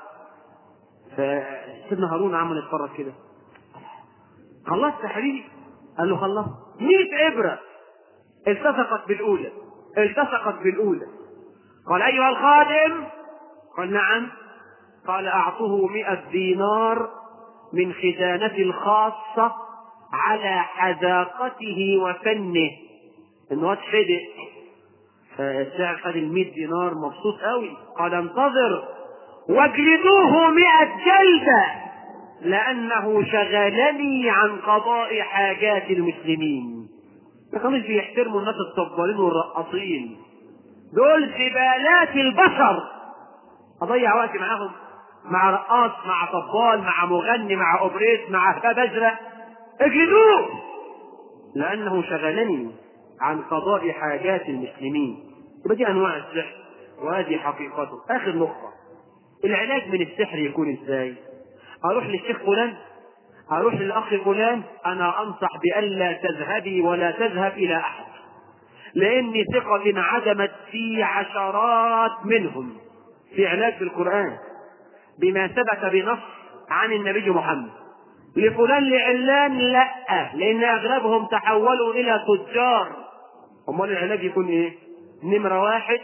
فسيدنا هارون عمل يتفرج كده خلصت يا حبيبي قال له خلصت 100 ابره التصقت بالاولى التصقت بالاولى قال ايها الخادم قال نعم قال اعطه مئة دينار من خزانتي الخاصة على حذاقته وفنه انه اتحدق فالسعر خد ال 100 دينار مبسوط قوي قال انتظر واجلدوه مئة جلدة لأنه شغلني عن قضاء حاجات المسلمين ما كانوش بيحترموا الناس الطبالين والرقاصين دول زبالات البشر أضيع وقت معاهم مع رقاص مع طبال مع مغني مع أوبريت مع كتاب أزرق اجلدوه لأنه شغلني عن قضاء حاجات المسلمين يبقى دي أنواع السحر وهذه حقيقته آخر نقطة العلاج من السحر يكون ازاي؟ اروح للشيخ فلان اروح للاخ فلان انا انصح بالا تذهبي ولا تذهب الى احد لان ثقة انعدمت في عشرات منهم في علاج بالقرآن بما ثبت بنص عن النبي محمد لفلان لعلان لا لان اغلبهم تحولوا الى تجار امال العلاج يكون ايه نمرة واحد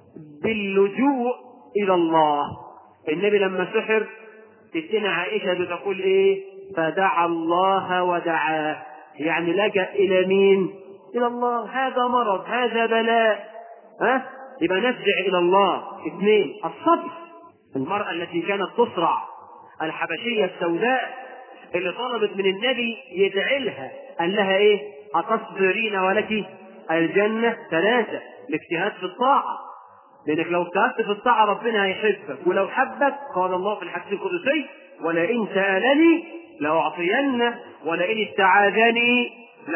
باللجوء الى الله النبي لما سحر ستنا عائشة بتقول ايه فدعا الله ودعاه يعني لجأ الى مين الى الله هذا مرض هذا بلاء ها يبقى نفزع الى الله اثنين الصبر المرأة التي كانت تصرع الحبشية السوداء اللي طلبت من النبي يدعي لها قال لها ايه اتصبرين ولك الجنة ثلاثة الاجتهاد في الطاعة لانك لو اجتهدت في الطاعة ربنا هيحبك ولو حبك قال الله في الحديث القدسي ولئن سألني لأعطينه ولئن استعاذني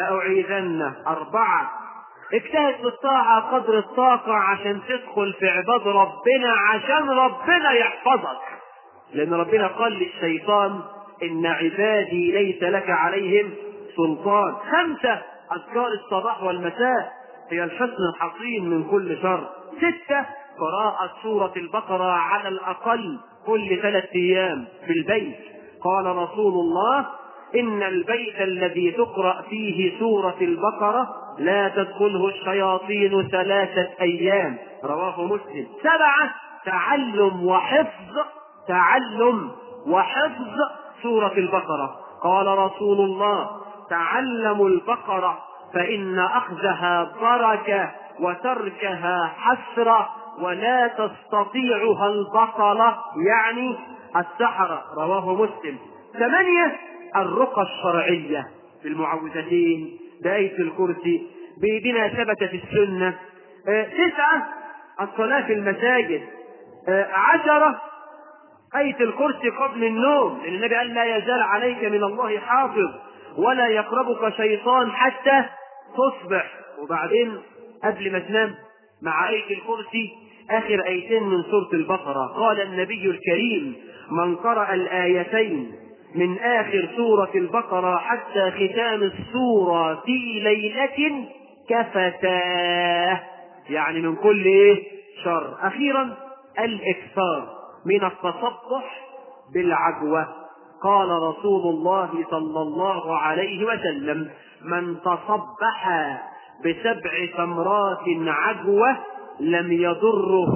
لأعيذنه أربعة اجتهد في الطاعة قدر الطاقة عشان تدخل في عباد ربنا عشان ربنا يحفظك لأن ربنا قال للشيطان إن عبادي ليس لك عليهم سلطان خمسة أذكار الصباح والمساء هي الحصن الحصين من كل شر ستة قراءة سورة البقرة على الأقل كل ثلاثة أيام في البيت قال رسول الله إن البيت الذي تقرأ فيه سورة البقرة لا تدخله الشياطين ثلاثة أيام رواه مسلم سبعة تعلم وحفظ تعلم وحفظ سورة البقرة قال رسول الله تعلموا البقرة فإن أخذها بركة وتركها حسرة ولا تستطيعها البطلة يعني السحرة رواه مسلم ثمانية الرقى الشرعية في المعوذتين بآية الكرسي بما ثبت في السنة آه، تسعة الصلاة في المساجد آه، عشرة آية الكرسي قبل النوم لأن النبي قال لا يزال عليك من الله حافظ ولا يقربك شيطان حتى تصبح وبعدين قبل ما تنام مع آية الكرسي آخر آيتين من سورة البقرة قال النبي الكريم من قرأ الآيتين من آخر سورة البقرة حتى ختام السورة في ليلة كفتاه يعني من كل إيه شر أخيرا الإكثار من التصبح بالعجوة قال رسول الله صلى الله عليه وسلم من تصبح بسبع تمرات عجوة لم يضره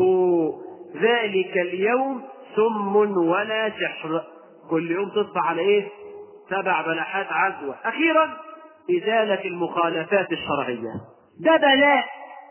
ذلك اليوم سم ولا سحر كل يوم تصبح على ايه سبع بلحات عجوة اخيرا ازالة المخالفات الشرعية ده بلاء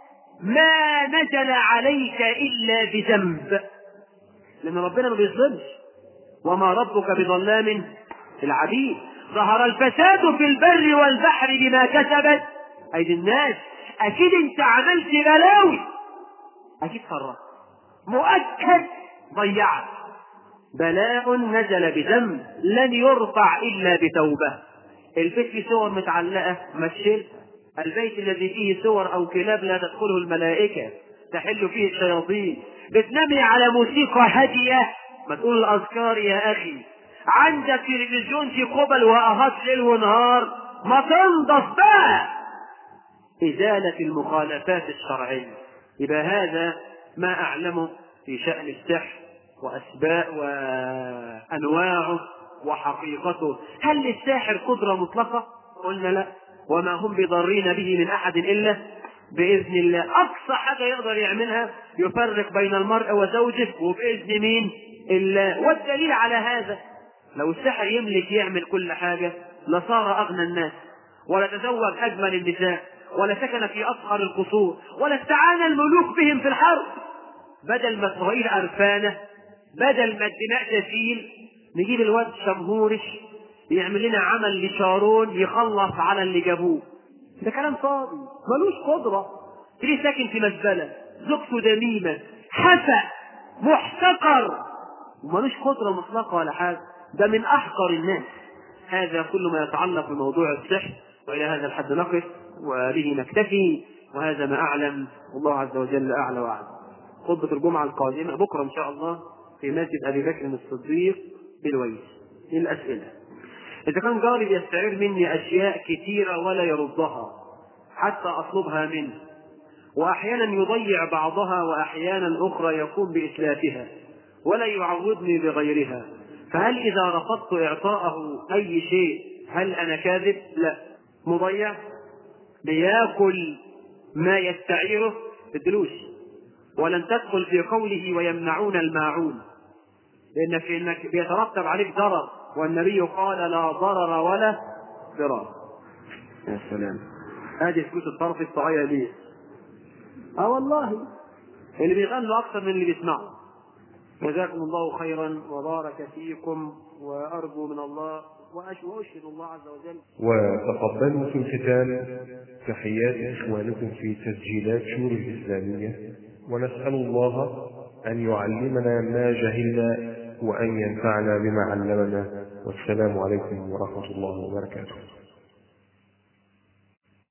ما نزل عليك الا بذنب لان ربنا ما بيظلمش وما ربك بظلام العبيد ظهر الفساد في البر والبحر بما كسبت ايدي الناس اكيد انت عملت بلاوي اكيد فرط مؤكد ضيعت بلاء نزل بذنب لن يرفع الا بتوبه البيت فيه صور متعلقه ما تشيل البيت الذي فيه صور او كلاب لا تدخله الملائكه تحل فيه الشياطين بتنامي على موسيقى هاديه ما تقول الاذكار يا اخي عندك تلفزيون في قبل واهات ليل ونهار ما تنضف بقى ازاله المخالفات الشرعيه يبقى هذا ما أعلمه في شأن السحر وأسباب وأنواعه وحقيقته هل للساحر قدرة مطلقة؟ قلنا لا وما هم بضارين به من أحد إلا بإذن الله أقصى حاجة يقدر يعملها يفرق بين المرء وزوجه وبإذن مين؟ الله والدليل على هذا لو السحر يملك يعمل كل حاجة لصار أغنى الناس ولا تزوج أجمل النساء ولا سكن في أفخر القصور ولا استعان الملوك بهم في الحرب بدل ما إسرائيل أرفانة بدل ما الدماء تسيل نجيب الواد شمهورش يعمل لنا عمل لشارون يخلص على اللي جابوه ده كلام فاضي ملوش قدرة تلاقيه ساكن في مزبلة زوجته دميمة حسأ محتقر وملوش قدرة مطلقة ولا حاجة ده من أحقر الناس هذا كل ما يتعلق بموضوع السحر وإلى هذا الحد نقف وبه نكتفي وهذا ما أعلم والله عز وجل أعلى وأعلم خطبة الجمعة القادمة بكرة إن شاء الله في مسجد أبي بكر الصديق بالويس الأسئلة إذا كان جاري بيستعير مني أشياء كثيرة ولا يردها حتى أطلبها منه وأحيانا يضيع بعضها وأحيانا أخرى يقوم بإتلافها ولا يعوضني بغيرها فهل إذا رفضت إعطاءه أي شيء هل أنا كاذب؟ لا مضيع بياكل ما يستعيره الدلوش ولن تدخل في قوله ويمنعون الماعون لأن في إنك بيترتب عليك ضرر والنبي قال لا ضرر ولا ضرار يا سلام ادي سكوت الطرف الصغير دي اه والله اللي بيغنوا اكثر من اللي بيسمعوا جزاكم الله خيرا وبارك فيكم وارجو من الله واشهد الله عز وجل وتقبلوا في الختام تحيات إخوانكم في تسجيلات شور الإسلامية ونسأل الله أن يعلمنا ما جهلنا وأن ينفعنا بما علمنا والسلام عليكم ورحمة الله وبركاته